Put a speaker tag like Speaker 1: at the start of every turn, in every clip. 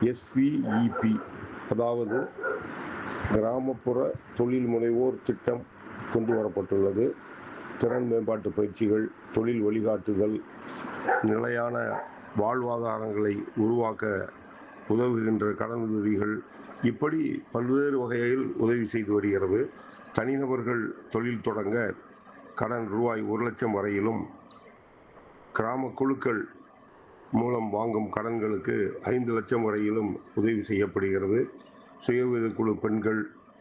Speaker 1: எஸ்விஇபி அதாவது கிராமப்புற தொழில் முனைவோர் திட்டம் கொண்டு வரப்பட்டுள்ளது திறன் மேம்பாட்டு பயிற்சிகள் தொழில் வழிகாட்டுதல் நிலையான வாழ்வாதாரங்களை உருவாக்க உதவுகின்ற கடனுதவிகள் இப்படி பல்வேறு வகையில் உதவி செய்து வருகிறது தனிநபர்கள் தொழில் தொடங்க கடன் ரூபாய் ஒரு லட்சம் வரையிலும் கிராம குழுக்கள் மூலம் வாங்கும் கடன்களுக்கு ஐந்து லட்சம் வரையிலும் உதவி செய்யப்படுகிறது சுய உதவிக் குழு பெண்கள்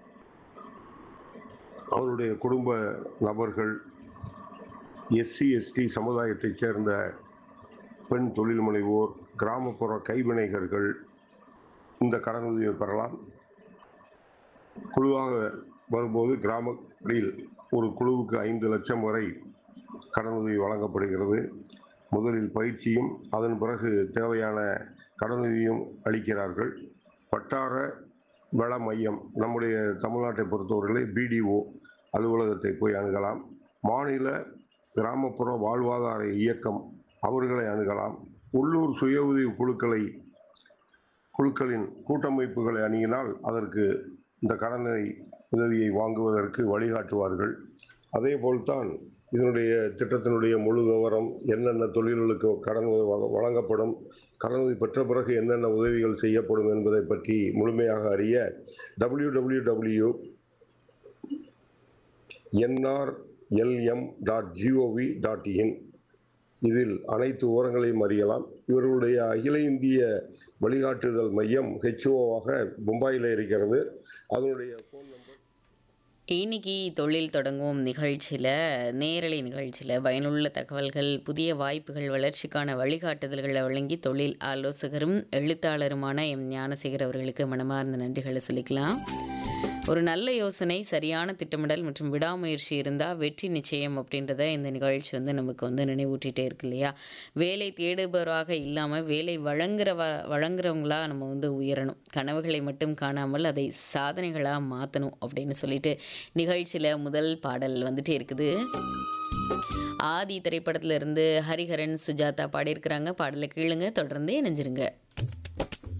Speaker 1: அவருடைய குடும்ப நபர்கள் எஸ்சி எஸ்டி சமுதாயத்தைச் சேர்ந்த பெண் தொழில் முனைவோர் கிராமப்புற கைவினைஞர்கள் இந்த கடனுதவியை பெறலாம் குழுவாக வரும்போது கிராமங்களில் ஒரு குழுவுக்கு ஐந்து லட்சம் வரை கடனுதவி வழங்கப்படுகிறது முதலில் பயிற்சியும் அதன் பிறகு தேவையான கடனுதவியும் அளிக்கிறார்கள் வட்டார வள மையம் நம்முடைய தமிழ்நாட்டை பொறுத்தவரையிலே பிடிஓ அலுவலகத்தை போய் அணுகலாம் மாநில கிராமப்புற வாழ்வாதார இயக்கம் அவர்களை அணுகலாம் உள்ளூர் சுய உதவி குழுக்களை குழுக்களின் கூட்டமைப்புகளை அணுகினால் அதற்கு இந்த கடனை உதவியை வாங்குவதற்கு வழிகாட்டுவார்கள் அதே போல்தான் இதனுடைய திட்டத்தினுடைய முழு விவரம் என்னென்ன தொழில்களுக்கு கடன் வ- வழங்கப்படும் கடனுதவி பெற்ற பிறகு என்னென்ன உதவிகள் செய்யப்படும் என்பதை பற்றி முழுமையாக அறிய W W W NRLM dot GOV dot in இதில் அனைத்து விவரங்களையும் அறியலாம் இவர்களுடைய அகில இந்திய வழிகாட்டுதல் மையம் ஹெச்ஓவாக மும்பையில் இருக்கிறது அதனுடைய ஃபோன் நம்பர்
Speaker 2: இன்னைக்கு தொழில் தொடங்கும் நிகழ்ச்சியில் நேரலை நிகழ்ச்சியில் பயனுள்ள தகவல்கள் புதிய வாய்ப்புகள் வளர்ச்சிக்கான வழிகாட்டுதல்களை வழங்கி தொழில் ஆலோசகரும் எழுத்தாளருமான எம் ஞானசேகர் அவர்களுக்கு மனமார்ந்த நன்றிகளை சொல்லிக்கலாம் ஒரு நல்ல யோசனை சரியான திட்டமிடல் மற்றும் விடாமுயற்சி இருந்தால் வெற்றி நிச்சயம் அப்படின்றத இந்த நிகழ்ச்சி வந்து நமக்கு வந்து நினைவூட்டிகிட்டே இருக்கு இல்லையா வேலை தேடுபவராக இல்லாமல் வேலை வழங்குறவ வழங்குறவங்களா நம்ம வந்து உயரணும் கனவுகளை மட்டும் காணாமல் அதை சாதனைகளாக மாற்றணும் அப்படின்னு சொல்லிட்டு நிகழ்ச்சியில் முதல் பாடல் வந்துட்டே இருக்குது ஆதி திரைப்படத்துல இருந்து ஹரிஹரன் சுஜாதா பாடியிருக்கிறாங்க பாடலை கீழுங்க தொடர்ந்து இணைஞ்சிருங்க